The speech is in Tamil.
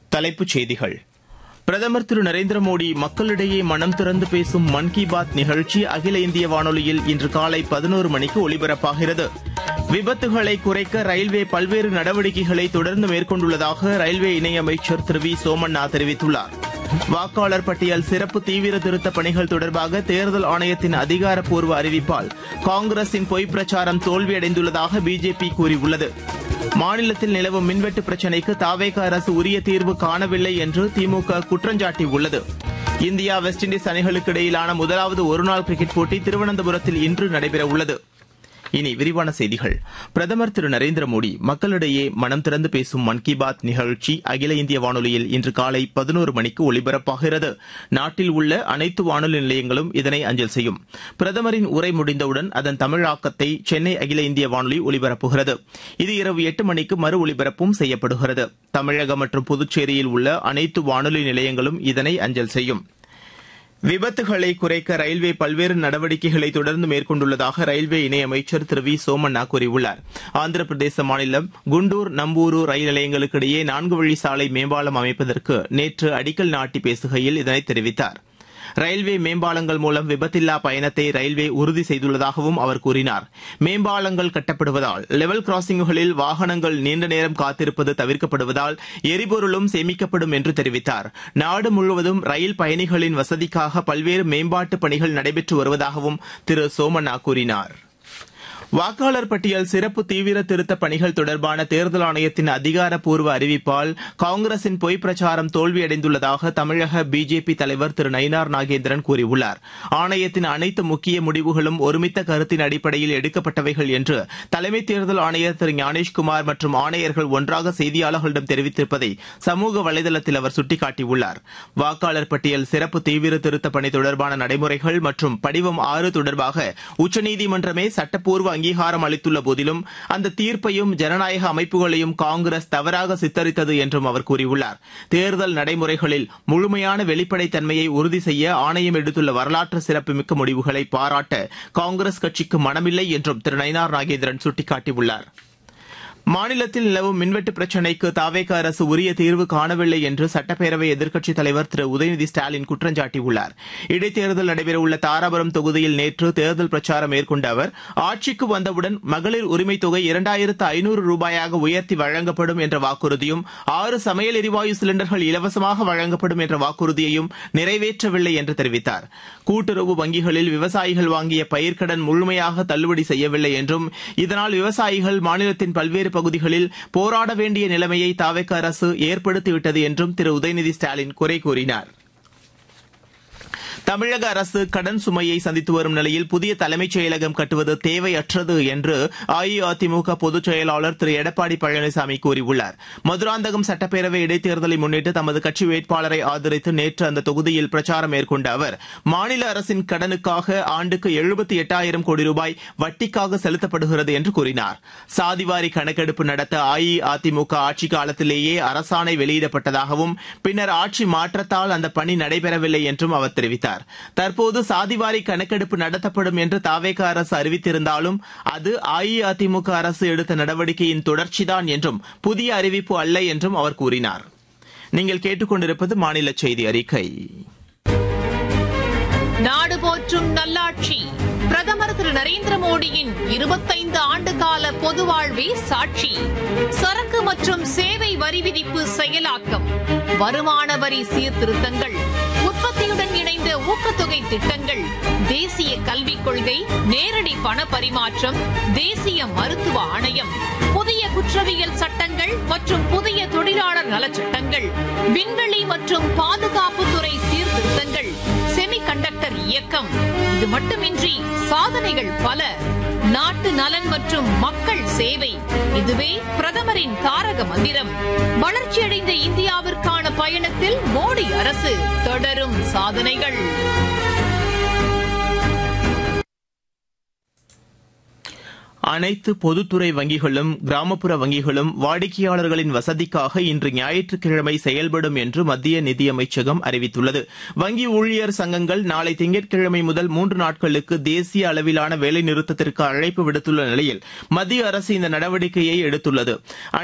தலைப்புச் செய்திகள் பிரதமர் திரு நரேந்திர மோடி மக்களிடையே மனம் திறந்து பேசும் மன் கி பாத் நிகழ்ச்சி அகில இந்திய வானொலியில் இன்று காலை பதினோரு மணிக்கு ஒலிபரப்பாகிறது விபத்துகளை குறைக்க ரயில்வே பல்வேறு நடவடிக்கைகளை தொடர்ந்து மேற்கொண்டுள்ளதாக ரயில்வே இணையமைச்சர் திரு வி சோமண்ணா தெரிவித்துள்ளார் வாக்காளர் பட்டியல் சிறப்பு தீவிர திருத்த பணிகள் தொடர்பாக தேர்தல் ஆணையத்தின் அதிகாரப்பூர்வ அறிவிப்பால் காங்கிரசின் பொய் பிரச்சாரம் தோல்வியடைந்துள்ளதாக பிஜேபி கூறியுள்ளது மாநிலத்தில் நிலவும் மின்வெட்டு பிரச்சினைக்கு தாவேக அரசு உரிய தீர்வு காணவில்லை என்று திமுக குற்றஞ்சாட்டியுள்ளது இந்தியா வெஸ்ட் இண்டீஸ் அணிகளுக்கு இடையிலான முதலாவது ஒருநாள் கிரிக்கெட் போட்டி திருவனந்தபுரத்தில் இன்று நடைபெறவுள்ளது இனி விரிவான செய்திகள் பிரதமர் திரு நரேந்திர மோடி மக்களிடையே மனம் திறந்து பேசும் மன் கி பாத் நிகழ்ச்சி அகில இந்திய வானொலியில் இன்று காலை பதினோரு மணிக்கு ஒலிபரப்பாகிறது நாட்டில் உள்ள அனைத்து வானொலி நிலையங்களும் இதனை அஞ்சல் செய்யும் பிரதமரின் உரை முடிந்தவுடன் அதன் தமிழாக்கத்தை சென்னை அகில இந்திய வானொலி ஒலிபரப்புகிறது இது இரவு எட்டு மணிக்கு மறு ஒலிபரப்பும் செய்யப்படுகிறது தமிழகம் மற்றும் புதுச்சேரியில் உள்ள அனைத்து வானொலி நிலையங்களும் இதனை அஞ்சல் செய்யும் விபத்துகளை குறைக்க ரயில்வே பல்வேறு நடவடிக்கைகளை தொடர்ந்து மேற்கொண்டுள்ளதாக ரயில்வே இணையமைச்சர் திரு வி சோமண்ணா கூறியுள்ளார் ஆந்திர பிரதேச மாநிலம் குண்டூர் நம்பூரு ரயில் நிலையங்களுக்கு இடையே நான்கு வழி சாலை மேம்பாலம் அமைப்பதற்கு நேற்று அடிக்கல் நாட்டி பேசுகையில் இதனை தெரிவித்தார் ரயில்வே மேம்பாலங்கள் மூலம் விபத்தில்லா பயணத்தை ரயில்வே உறுதி செய்துள்ளதாகவும் அவர் கூறினார் மேம்பாலங்கள் கட்டப்படுவதால் லெவல் கிராசிங்குகளில் வாகனங்கள் நீண்ட நேரம் காத்திருப்பது தவிர்க்கப்படுவதால் எரிபொருளும் சேமிக்கப்படும் என்று தெரிவித்தார் நாடு முழுவதும் ரயில் பயணிகளின் வசதிக்காக பல்வேறு மேம்பாட்டு பணிகள் நடைபெற்று வருவதாகவும் திரு சோமண்ணா கூறினார் வாக்காளர் பட்டியல் சிறப்பு தீவிர திருத்த பணிகள் தொடர்பான தேர்தல் ஆணையத்தின் அதிகாரப்பூர்வ அறிவிப்பால் காங்கிரசின் பொய் பிரச்சாரம் தோல்வியடைந்துள்ளதாக தமிழக பிஜேபி தலைவர் திரு நயினார் நாகேந்திரன் கூறியுள்ளார் ஆணையத்தின் அனைத்து முக்கிய முடிவுகளும் ஒருமித்த கருத்தின் அடிப்படையில் எடுக்கப்பட்டவைகள் என்று தலைமை தேர்தல் ஆணையர் திரு ஞானேஷ்குமார் மற்றும் ஆணையர்கள் ஒன்றாக செய்தியாளர்களிடம் தெரிவித்திருப்பதை சமூக வலைதளத்தில் அவர் சுட்டிக்காட்டியுள்ளார் வாக்காளர் பட்டியல் சிறப்பு தீவிர திருத்த பணி தொடர்பான நடைமுறைகள் மற்றும் படிவம் ஆறு தொடர்பாக உச்சநீதிமன்றமே சட்டப்பூர்வ அங்கீகாரம் அளித்துள்ள போதிலும் அந்த தீர்ப்பையும் ஜனநாயக அமைப்புகளையும் காங்கிரஸ் தவறாக சித்தரித்தது என்றும் அவர் கூறியுள்ளார் தேர்தல் நடைமுறைகளில் முழுமையான வெளிப்படைத்தன்மையை உறுதி செய்ய ஆணையம் எடுத்துள்ள வரலாற்று சிறப்புமிக்க முடிவுகளை பாராட்ட காங்கிரஸ் கட்சிக்கு மனமில்லை என்றும் திரு நயினார் நாகேந்திரன் சுட்டிக்காட்டியுள்ளார் மாநிலத்தில் நிலவும் மின்வெட்டு பிரச்சினைக்கு தாவேக அரசு உரிய தீர்வு காணவில்லை என்று சட்டப்பேரவை எதிர்க்கட்சித் தலைவர் திரு உதயநிதி ஸ்டாலின் குற்றஞ்சாட்டியுள்ளார் இடைத்தேர்தல் நடைபெறவுள்ள தாராபுரம் தொகுதியில் நேற்று தேர்தல் பிரச்சாரம் மேற்கொண்ட அவர் ஆட்சிக்கு வந்தவுடன் மகளிர் உரிமைத் தொகை இரண்டாயிரத்து ஐநூறு ரூபாயாக உயர்த்தி வழங்கப்படும் என்ற வாக்குறுதியும் ஆறு சமையல் எரிவாயு சிலிண்டர்கள் இலவசமாக வழங்கப்படும் என்ற வாக்குறுதியையும் நிறைவேற்றவில்லை என்று தெரிவித்தார் கூட்டுறவு வங்கிகளில் விவசாயிகள் வாங்கிய பயிர்க்கடன் முழுமையாக தள்ளுபடி செய்யவில்லை என்றும் இதனால் விவசாயிகள் மாநிலத்தின் பல்வேறு பகுதிகளில் போராட வேண்டிய நிலைமையை தாவேக்க அரசு ஏற்படுத்திவிட்டது என்றும் திரு உதயநிதி ஸ்டாலின் குறை கூறினார் தமிழக அரசு கடன் சுமையை சந்தித்து வரும் நிலையில் புதிய தலைமைச் செயலகம் கட்டுவது தேவையற்றது என்று அஇஅதிமுக பொதுச் செயலாளர் திரு எடப்பாடி பழனிசாமி கூறியுள்ளார் மதுராந்தகம் சட்டப்பேரவை இடைத்தேர்தலை முன்னிட்டு தமது கட்சி வேட்பாளரை ஆதரித்து நேற்று அந்த தொகுதியில் பிரச்சாரம் மேற்கொண்ட அவர் மாநில அரசின் கடனுக்காக ஆண்டுக்கு எழுபத்தி எட்டாயிரம் கோடி ரூபாய் வட்டிக்காக செலுத்தப்படுகிறது என்று கூறினார் சாதிவாரி கணக்கெடுப்பு நடத்த அஇஅதிமுக ஆட்சி காலத்திலேயே அரசாணை வெளியிடப்பட்டதாகவும் பின்னர் ஆட்சி மாற்றத்தால் அந்த பணி நடைபெறவில்லை என்றும் அவர் தெரிவித்தார் தற்போது சாதிவாரி கணக்கெடுப்பு நடத்தப்படும் என்று தாவேக அரசு அறிவித்திருந்தாலும் அது அஇஅதிமுக அரசு எடுத்த நடவடிக்கையின் தொடர்ச்சிதான் என்றும் புதிய அறிவிப்பு அல்ல என்றும் அவர் கூறினார் நீங்கள் கேட்டுக்கொண்டிருப்பது மாநில செய்தி அறிக்கை நாடு போற்றும் நல்லாட்சி பிரதமர் திரு நரேந்திர மோடியின் இருபத்தைந்து ஆண்டு கால பொது வாழ்வே சாட்சி சரக்கு மற்றும் சேவை வரி விதிப்பு செயலாக்கம் வருமான வரி சீர்திருத்தங்கள் உற்பத்தியுடன் இணைந்த ஊக்கத்தொகை திட்டங்கள் தேசிய கல்விக் கொள்கை நேரடி பண பரிமாற்றம் தேசிய மருத்துவ ஆணையம் புதிய குற்றவியல் சட்டங்கள் மற்றும் புதிய தொழிலாளர் நலச்சட்டங்கள் விண்வெளி மற்றும் பாதுகாப்புத்துறை சீர்திருத்தங்கள் செமி கண்டக்டர் இயக்கம் இது மட்டுமின்றி சாதனைகள் பல நாட்டு நலன் மற்றும் மக்கள் சேவை இதுவே பிரதமரின் தாரக மந்திரம் வளர்ச்சியடைந்த இந்தியாவிற்கான பயணத்தில் மோடி அரசு தொடரும் சாதனைகள் அனைத்து பொதுத்துறை வங்கிகளும் கிராமப்புற வங்கிகளும் வாடிக்கையாளர்களின் வசதிக்காக இன்று ஞாயிற்றுக்கிழமை செயல்படும் என்று மத்திய நிதியமைச்சகம் அறிவித்துள்ளது வங்கி ஊழியர் சங்கங்கள் நாளை திங்கட்கிழமை முதல் மூன்று நாட்களுக்கு தேசிய அளவிலான வேலைநிறுத்தத்திற்கு அழைப்பு விடுத்துள்ள நிலையில் மத்திய அரசு இந்த நடவடிக்கையை எடுத்துள்ளது